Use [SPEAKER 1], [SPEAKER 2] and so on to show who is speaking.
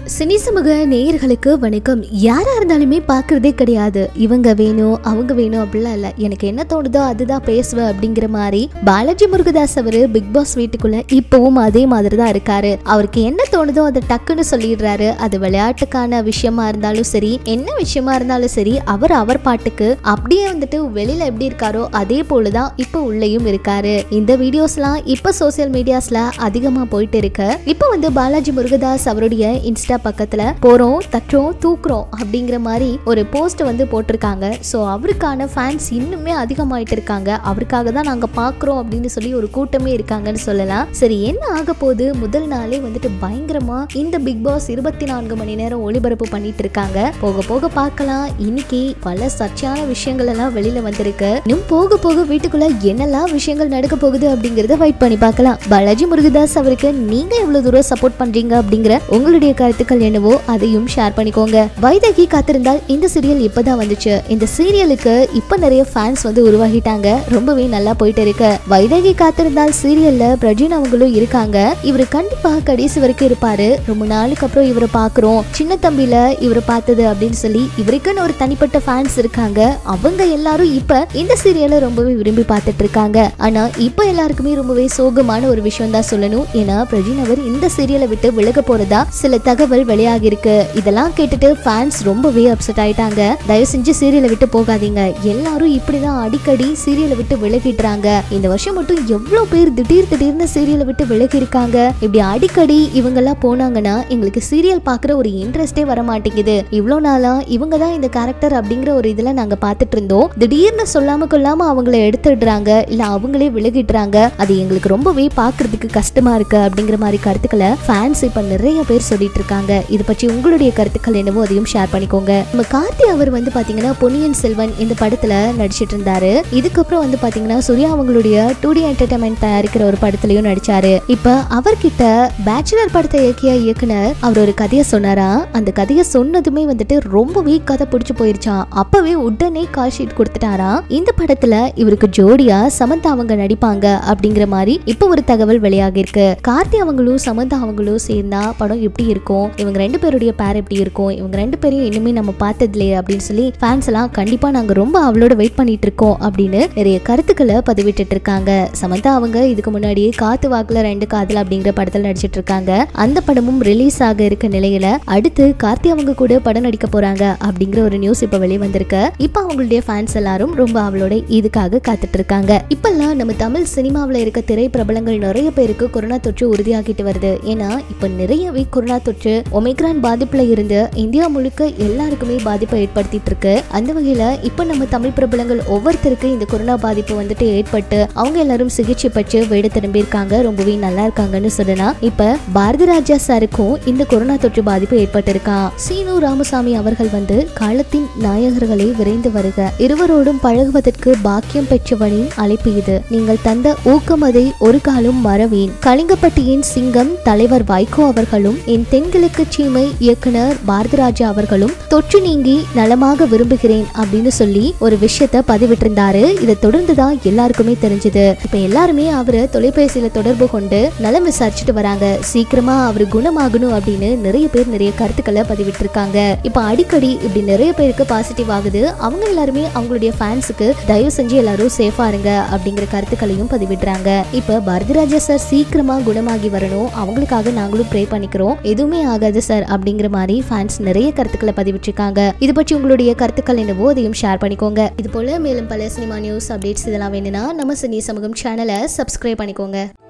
[SPEAKER 1] cine சமூக நேயர்களுக்கு வணக்கம் யாரா இருந்தாலுமே பார்க்கறதே கிடையாது இவங்க வேணும் அவங்க வேணும் அப்படிலாம் இல்ல எனக்கு என்ன தோணுதோ அதுதான் பேசுவேன் அப்படிங்கிற மாதிரி பாலாஜி முருகதாஸ் அவரு பிக் பாஸ் வீட்டுக்குள்ள இப்பவும் அதே மாதிரி தான் இருக்காரு அவருக்கு என்ன தோணுதோ அதை டக்குன்னு சொல்லிடுறாரு அது விளையாட்டுக்கான விஷயமா இருந்தாலும் சரி என்ன விஷயமா இருந்தாலும் சரி அவர் அவர் பாட்டுக்கு அப்படியே வந்துட்டு வெளியில எப்படி இருக்காரோ அதே போலதான் இப்போ உள்ளேயும் இருக்காரு இந்த வீடியோஸ்லாம் இப்போ சோசியல் மீடியாஸ்ல அதிகமா போயிட்டு இருக்கு இப்போ வந்து பாலாஜி முருகதாஸ் அவருடைய இன்ஸ்டா பக்கத்துல போறோம் தட்டுறோம் தூக்குறோம் அப்படிங்கிற மாதிரி ஒரு போஸ்ட் வந்து போட்டிருக்காங்க ஸோ அவருக்கான ஃபேன்ஸ் இன்னுமே அதிகமாயிட்டு இருக்காங்க அவருக்காக தான் நாங்க பாக்குறோம் அப்படின்னு சொல்லி ஒரு கூட்டமே இருக்காங்கன்னு சொல்லலாம் சரி என்ன ஆக போகுது முதல் நாளே வந்துட்டு பயங்கரமா இந்த பிக் பாஸ் இருபத்தி நான்கு மணி நேரம் ஒளிபரப்பு பண்ணிட்டு இருக்காங்க போக போக பார்க்கலாம் இன்னைக்கு பல சர்ச்சையான விஷயங்கள் எல்லாம் வெளியில வந்திருக்கு இன்னும் போக போக வீட்டுக்குள்ள என்னெல்லாம் விஷயங்கள் நடக்க போகுது அப்படிங்கறத வெயிட் பண்ணி பார்க்கலாம் பாலாஜி முருகதாஸ் அவருக்கு நீங்க எவ்வளவு தூரம் சப்போர்ட் பண்றீங்க அப்படிங்கிற உங்களுடைய கருத்துக்கள் என்னவோ அதையும் ஷேர் பண்ணிக்கோங்க வைதகி காத்திருந்தால் இந்த சீரியல் இப்பதான் வந்துச்சு இந்த சீரியலுக்கு இப்ப நிறைய ஃபேன்ஸ் வந்து உருவாகிட்டாங்க ரொம்பவே நல்லா போயிட்டு இருக்கு வைதகி காத்திருந்தால் சீரியல்ல பிரஜின் அவங்களும் இருக்காங்க இவர் கண்டிப்பா கடைசி வரைக்கும் இருப்பாரு ரொம்ப நாளுக்கு அப்புறம் இவரை பாக்குறோம் சின்ன தம்பில இவரை பார்த்தது அப்படின்னு சொல்லி இவருக்குன்னு ஒரு தனிப்பட்ட ஃபேன்ஸ் இருக்காங்க அவங்க எல்லாரும் இப்ப இந்த சீரியலை ரொம்பவே விரும்பி பார்த்துட்டு இருக்காங்க ஆனா இப்ப எல்லாருக்குமே ரொம்பவே சோகமான ஒரு விஷயம் தான் சொல்லணும் ஏன்னா பிரஜின் அவர் இந்த சீரியலை விட்டு விலக போறதா சில தகவல் வெளியாகி இருக்கு இதெல்லாம் கேட்டுட்டு ஃபேன்ஸ் ரொம்பவே அப்செட் ஆயிட்டாங்க தயவு செஞ்சு சீரியலை விட்டு போகாதீங்க எல்லாரும் இப்படிதான் அடிக்கடி சீரியலை விட்டு விலகிடுறாங்க இந்த வருஷம் மட்டும் எவ்வளவு பேர் திடீர் திடீர்னு சீரியலை விட்டு விலகி இருக்காங்க இப்படி அடிக்கடி இவங்க எல்லாம் போனாங்கன்னா எங்களுக்கு சீரியல் பாக்குற ஒரு இன்ட்ரெஸ்டே வர மாட்டேங்குது இவ்வளவு நாளா இவங்க தான் இந்த கேரக்டர் அப்படிங்கிற ஒரு இதுல நாங்க பார்த்துட்டு இருந்தோம் திடீர்னு சொல்லாம கொள்ளாம அவங்கள எடுத்துடுறாங்க இல்ல அவங்களே விலகிடுறாங்க அது எங்களுக்கு ரொம்பவே பாக்குறதுக்கு கஷ்டமா இருக்கு அப்படிங்கிற மாதிரி கருத்துக்களை ஃபேன்ஸ் இப்ப நிறைய பேர் சொல்லிட்டு இருக்காங்க இது பற்றி உங்களுடைய கருத்துக்கள் என்னவோ அதையும் ஷேர் பண்ணிக்கோங்க நம்ம கார்த்தி அவர் வந்து பாத்தீங்கன்னா பொன்னியின் செல்வன் இந்த படத்துல நடிச்சிட்டு இருந்தாரு இதுக்கப்புறம் வந்து பாத்தீங்கன்னா சூர்யா அவங்களுடைய டூ டி என்டர்டைன்மெண்ட் தயாரிக்கிற ஒரு படத்துலயும் நடிச்சாரு இப்ப அவர்கிட்ட பேச்சுலர் படத்தை இயக்கிய இயக்குனர் அவர் ஒரு கதையை சொன்னாரா அந்த கதையை சொன்னதுமே வந்துட்டு ரொம்பவே கதை பிடிச்சு போயிருச்சான் அப்பவே உடனே கால் ஷீட் கொடுத்துட்டாரா இந்த படத்துல இவருக்கு ஜோடியா சமந்தா அவங்க நடிப்பாங்க அப்படிங்கிற மாதிரி இப்ப ஒரு தகவல் வெளியாகி இருக்கு கார்த்தி அவங்களும் சமந்தா அவங்களும் சேர்ந்தா படம் எப்படி இருக்கும் இவங்க ரெண்டு பேருடைய பேர் எப்படி இருக்கும் இவங்க ரெண்டு பேரையும் இன்னுமே நம்ம பார்த்தது இல்லையே அப்படின்னு சொல்லி ஃபேன்ஸ் எல்லாம் கண்டிப்பா நாங்க ரொம்ப அவளோட வெயிட் பண்ணிட்டு இருக்கோம் அப்படின்னு நிறைய கருத்துக்களை பதிவிட்டுட்டு இருக்காங்க சமந்தா அவங்க இதுக்கு முன்னாடியே காத்து வாக்குல ரெண்டு காதல் அப்படிங்கிற படத்துல நடிச்சிட்டு இருக்காங்க அந்த படமும் ரிலீஸ் ஆக இருக்க நிலையில அடுத்து கார்த்தி அவங்க கூட படம் நடிக்க போறாங்க அப்படிங்கிற ஒரு நியூஸ் இப்ப வெளியே வந்திருக்கு இப்ப அவங்களுடைய ஃபேன்ஸ் எல்லாரும் ரொம்ப அவளோட இதுக்காக காத்துட்டு இருக்காங்க இப்பெல்லாம் நம்ம தமிழ் சினிமாவில் இருக்க திரை பிரபலங்கள் நிறைய பேருக்கு கொரோனா தொற்று உறுதியாகிட்டு வருது ஏன்னா இப்ப நிறையவே கொரோனா தொற்று ஒமிக்ரான் பாதிப்புல இருந்து இந்தியா முழுக்க எல்லாருக்குமே பாதிப்பை ஏற்படுத்திட்டு இருக்கு அந்த வகையில இப்ப நம்ம தமிழ் பிரபலங்கள் ஒவ்வொருத்தருக்கு இந்த கொரோனா பாதிப்பு வந்துட்டு ஏற்பட்டு அவங்க எல்லாரும் சிகிச்சை பெற்று வீடு திரும்பி இருக்காங்க ரொம்பவே நல்லா இருக்காங்கன்னு சொல்லலாம் இப்ப பாரதி ராஜா சாருக்கும் இந்த கொரோனா தொற்று பாதிப்பு ஏற்பட்டிருக்கான் சீனு ராமசாமி அவர்கள் வந்து காலத்தின் நாயகர்களே விரைந்து வருக இருவரோடும் பழகுவதற்கு பாக்கியம் பெற்றவனின் அழைப்பு இது நீங்கள் தந்த ஊக்கம் அதை ஒரு காலம் மறவேன் கலிங்கப்பட்டியின் சிங்கம் தலைவர் வைகோ அவர்களும் என் தென்கிழக்கு சீமை இயக்குனர் பாரதிராஜா அவர்களும் தொற்று நீங்கி நலமாக விரும்புகிறேன் அப்படின்னு சொல்லி ஒரு விஷயத்த பதிவிட்டிருந்தாரு இதை தொடர்ந்து தான் எல்லாருக்குமே தெரிஞ்சது இப்ப எல்லாருமே அவரை தொலைபேசியில தொடர்பு கொண்டு நலம் விசாரிச்சுட்டு வராங்க சீக்கிரமா அவர் குணமாகணும் அப்படின்னு நிறைய பேர் நிறைய கருத்துக்களை பதிவிட்டிருக்காங்க இப்ப அடிக்கடி இப்படி நிறைய பேருக்கு பாசிட்டிவ் ஆகுது அவங்க எல்லாருமே அவங்களுடைய ஃபேன்ஸுக்கு தயவு செஞ்சு எல்லாரும் சேஃபா இருங்க அப்படிங்கிற கருத்துக்களையும் பதிவிடுறாங்க இப்ப பாரதிராஜா சார் சீக்கிரமா குணமாகி வரணும் அவங்களுக்காக நாங்களும் ப்ரே பண்ணிக்கிறோம் எதுவுமே ஆகாது சார் அப்படிங்கிற மாதிரி ஃபேன்ஸ் நிறைய கருத்துக்களை பதிவிட்டிருக்காங்க இது பற்றி உங்களுடைய கருத்துக்கள் என்னவோ அதையும் ஷேர் பண்ணிக்கோங்க இது போல மேலும் பல சினிமா நியூஸ் அப்டேட்ஸ் இதெல்லாம் வேணும்னா நம்ம சினி சமூகம் சேனலை சப்ஸ்கிரைப் பண்ணிக்கோங்க